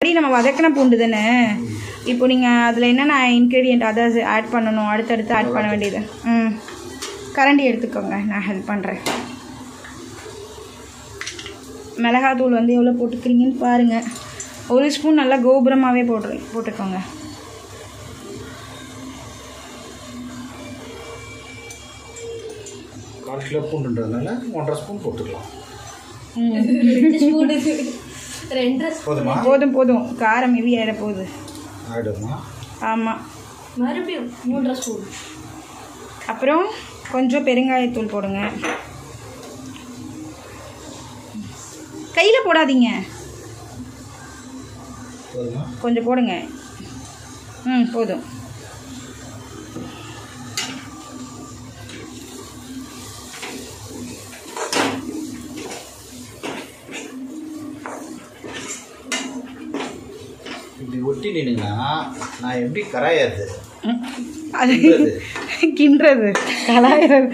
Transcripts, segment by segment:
அப்படி நம்ம வதக்கின பூண்டு தானே இப்போ நீங்கள் அதில் என்னென்ன இன்க்ரீடியன்ட் அதர்ஸ் ஆட் பண்ணணும் அடுத்தடுத்து ஆட் பண்ண வேண்டியது ம் கரண்டி எடுத்துக்கோங்க நான் ஹெல்ப் பண்ணுறேன் மிளகாத்தூள் வந்து எவ்வளோ போட்டுக்கிறீங்கன்னு பாருங்கள் ஒரு ஸ்பூன் நல்லா கோபுரமாகவே போட்டு போட்டுக்கோங்க கால் கிலோ பூண்டுன்றதுனால ஒன்றரை ஸ்பூன் போட்டுக்கலாம் ரெண்டரை போதுமா போதும் போதும் காரம் ஹெவி ஆகிட போகுது ஆகிடுமா ஆமாம் மறுபடியும் மூன்றரை ஸ்பூன் அப்புறம் கொஞ்சம் பெருங்காயத்தூள் போடுங்க கையில் போடாதீங்க போதுமா கொஞ்சம் போடுங்க ம் போதும் இப்படி ஒட்டி நின்னுங்கன்னா நான் எப்படி கராயறது ம். அது கிண்டுறது. கிண்டுறது கலாயிறது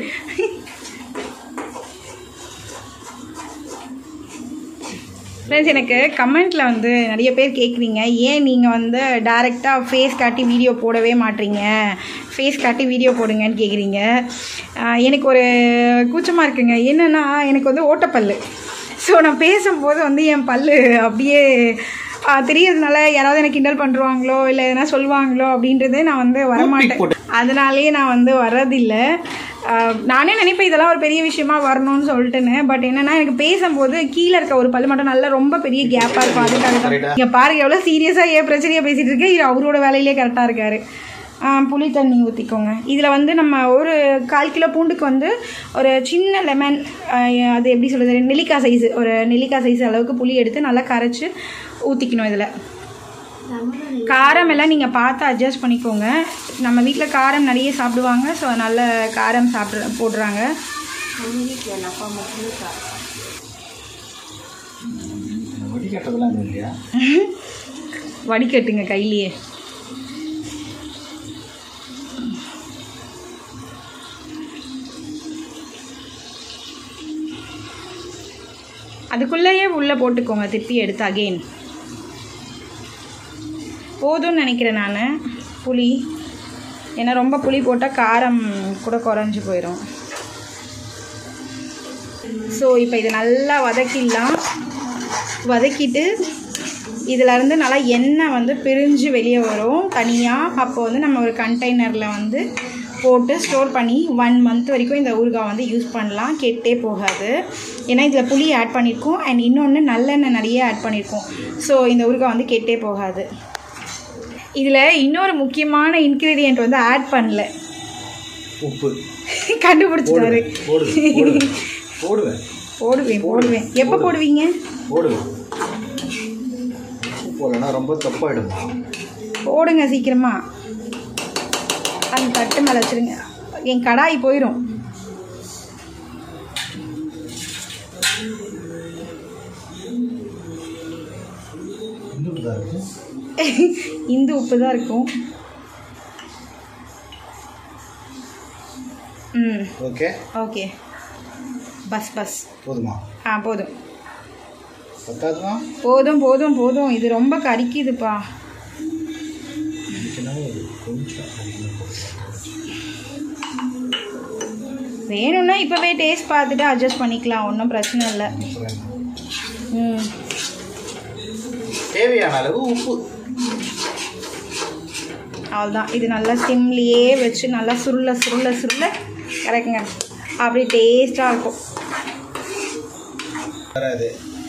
ஃப்ரெண்ட்ஸ் எனக்கு கமெண்ட்டில் வந்து நிறைய பேர் கேட்குறீங்க ஏன் நீங்கள் வந்து டைரெக்டாக ஃபேஸ் காட்டி வீடியோ போடவே மாட்டீங்க ஃபேஸ் காட்டி வீடியோ போடுங்கன்னு கேட்குறீங்க ஆஹ் எனக்கு ஒரு கூச்சமாக இருக்குங்க என்னென்னா எனக்கு வந்து ஓட்டப்பல்லு ஸோ நான் பேசும்போது வந்து என் பல்லு அப்படியே ஆஹ் தெரியறதுனால யாராவது எனக்கு கிண்டல் பண்ணுருவாங்களோ இல்லை எதனா சொல்லுவாங்களோ அப்படின்றது நான் வந்து வரமாட்டேன் அதனாலேயே நான் வந்து வர்றதில்லை ஆஹ் நானே நினைப்பேன் இதெல்லாம் ஒரு பெரிய விஷயமா வரணும்னு சொல்லிட்டுன்னு பட் என்னன்னா எனக்கு பேசும்போது கீழே இருக்க ஒரு பல்லு மட்டும் நல்லா ரொம்ப பெரிய கேப்பாக இருக்கும் அதுக்காக தான் Correct ஆ? இங்கே பாருங்க எவ்வளோ சீரியஸாக ஏன் பிரச்சனையாக பேசிட்டு இருக்கு இது அவரோட வேலையிலே கரெக்டாக இருக்காரு ஆஹ் புளி தண்ணி ஊற்றிக்கோங்க இதில் வந்து நம்ம ஒரு கால் கிலோ பூண்டுக்கு வந்து ஒரு சின்ன லெமன் அது எப்படி சொல்கிறது நெல்லிக்காய் சைஸ் ஒரு நெல்லிக்காய் சைஸ் அளவுக்கு புளி எடுத்து நல்லா கரைச்சி ஊற்றிக்கணும் இதில் காரம் எல்லாம் நீங்கள் பார்த்து அட்ஜஸ்ட் பண்ணிக்கோங்க நம்ம வீட்டில் காரம் நிறைய சாப்பிடுவாங்க ஸோ நல்ல காரம் சாப்பிட்ற போடுறாங்க அவங்க வீட்டில் என் அப்பா மட்டுமே காரம் வடிகட்டதெல்லாம் இது இல்லையா வடிகட்டுங்க கையிலேயே அதுக்குள்ளேயே உள்ளே போட்டுக்கோங்க திருப்பி எடுத்து அகெயின் போதும்னு நினைக்கிறேன் நான் புளி ஏன்னா ரொம்ப புளி போட்டால் காரம் கூட குறைஞ்சி போயிடும் ஸோ இப்போ இதை நல்லா வதக்கிடலாம் வதக்கிட்டு இதில் இருந்து நல்லா எண்ணெய் வந்து பிரிஞ்சு வெளியே வரும் தனியாக அப்போ வந்து நம்ம ஒரு கண்டெய்னரில் வந்து போட்டு ஸ்டோர் பண்ணி ஒன் மந்த் வரைக்கும் இந்த ஊறுகாய் வந்து யூஸ் பண்ணலாம் கெட்டே போகாது ஏன்னா இதில் புளி ஆட் பண்ணியிருக்கோம் அண்ட் இன்னொன்று நல்லெண்ணெய் நிறைய ஆட் பண்ணியிருக்கோம் ஸோ இந்த ஊறுகாய் வந்து கெட்டே போகாது இதில் இன்னொரு முக்கியமான இன்க்ரீடியண்ட் வந்து ஆட் பண்ணல உப்பு கண்டுபிடிச்சிட்டாரு போடுவேன் போடுவேன் போடுவேன் போடுவேன் போடுவேன் எப்போ போடுவீங்க போடுவேன் உப்பு போடலன்னா ரொம்ப தப்பாயிடுமா போடுங்க சீக்கிரமா அந்த தட்டு மேலே வச்சிருங்க என் கடாய் போயிடும் இன்னும் தான் இருக்கும் இந்து உப்பு தான் இருக்கும் ம் ஓகே ஓகே பஸ் பஸ் போதுமா ஆ போதும் பத்தாதுமா போதும் போதும் போதும் இது ரொம்ப கரிக்குதுப்பா இதுக்குன்னா ஒரு கொஞ்சம் அதிகமாக போட்டுக்கலாம். வேணும்னா இப்போவே டேஸ்ட் பார்த்துட்டு அட்ஜஸ்ட் பண்ணிக்கலாம் ஒன்றும் பிரச்சனை இல்லை அப்புறம் என்ன? ம் தேவையான அளவு உப்பு அவ்வளோதான் இது நல்லா சிம்லேயே வச்சு நல்லா சுருள சுருள சுருள இறக்குங்க அப்படி டேஸ்ட்டாக இருக்கும் வராது